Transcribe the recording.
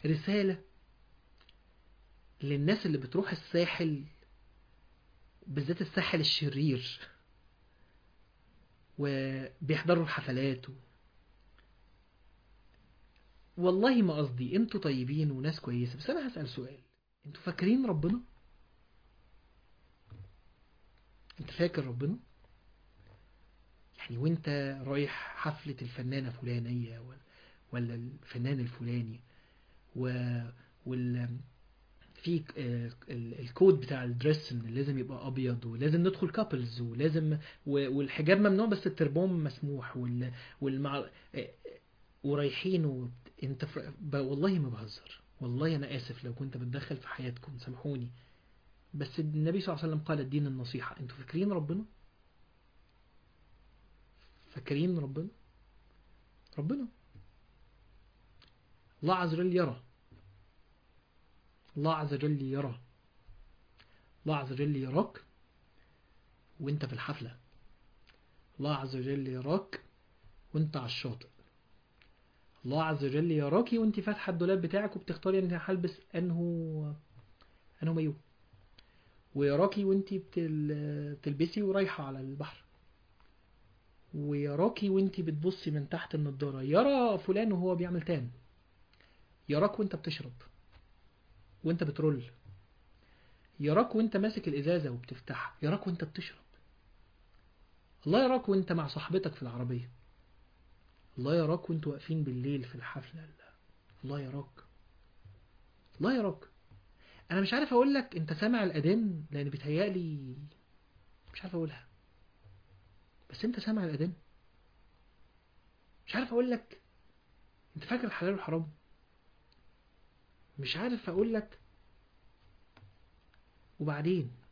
رسالة للناس اللي بتروح الساحل بالذات الساحل الشرير وبيحضروا الحفلات و... والله ما قصدي انتوا طيبين وناس كويسة بس انا هسأل سؤال انتوا فاكرين ربنا انت فاكر ربنا يعني وانت رايح حفلة الفنانة فلانية ولا, ولا الفنان الفلاني و... وال في آه، ال- الكود بتاع الدريس ان لازم يبقى ابيض ولازم ندخل كابلز ولازم و- والحجاب ممنوع بس التربون مسموح وال والمع آه، ورايحين و... انت فر... ب... والله ما بهزر والله انا اسف لو كنت بتدخل في حياتكم سامحوني بس النبي صلى الله عليه وسلم قال الدين النصيحة انتوا فاكرين ربنا فاكرين ربنا ربنا الله عز وجل يرى الله عز وجل يرى الله عز وجل يراك وانت في الحفلة الله عز وجل يراك وانت على الشاطئ الله عز وجل يراكي وانت فاتحة الدولاب بتاعك وبتختاري انت هلبس انه انه مايو ويراكي وانت بتل... بتلبسي ورايحة على البحر ويراكي وانت بتبصي من تحت النضارة يرى فلان وهو بيعمل تان يراك وانت بتشرب وانت بترول يراك وانت ماسك الازازة وبتفتحها يراك وانت بتشرب الله يراك وانت مع صاحبتك في العربية الله يراك وانتوا واقفين بالليل في الحفلة الله يراك الله يراك انا مش عارف اقول لك انت سامع الاذان لان بيتهيألي مش عارف اقولها بس انت سامع الاذان مش عارف اقول لك انت فاكر الحلال والحرام مش عارف اقول لك وبعدين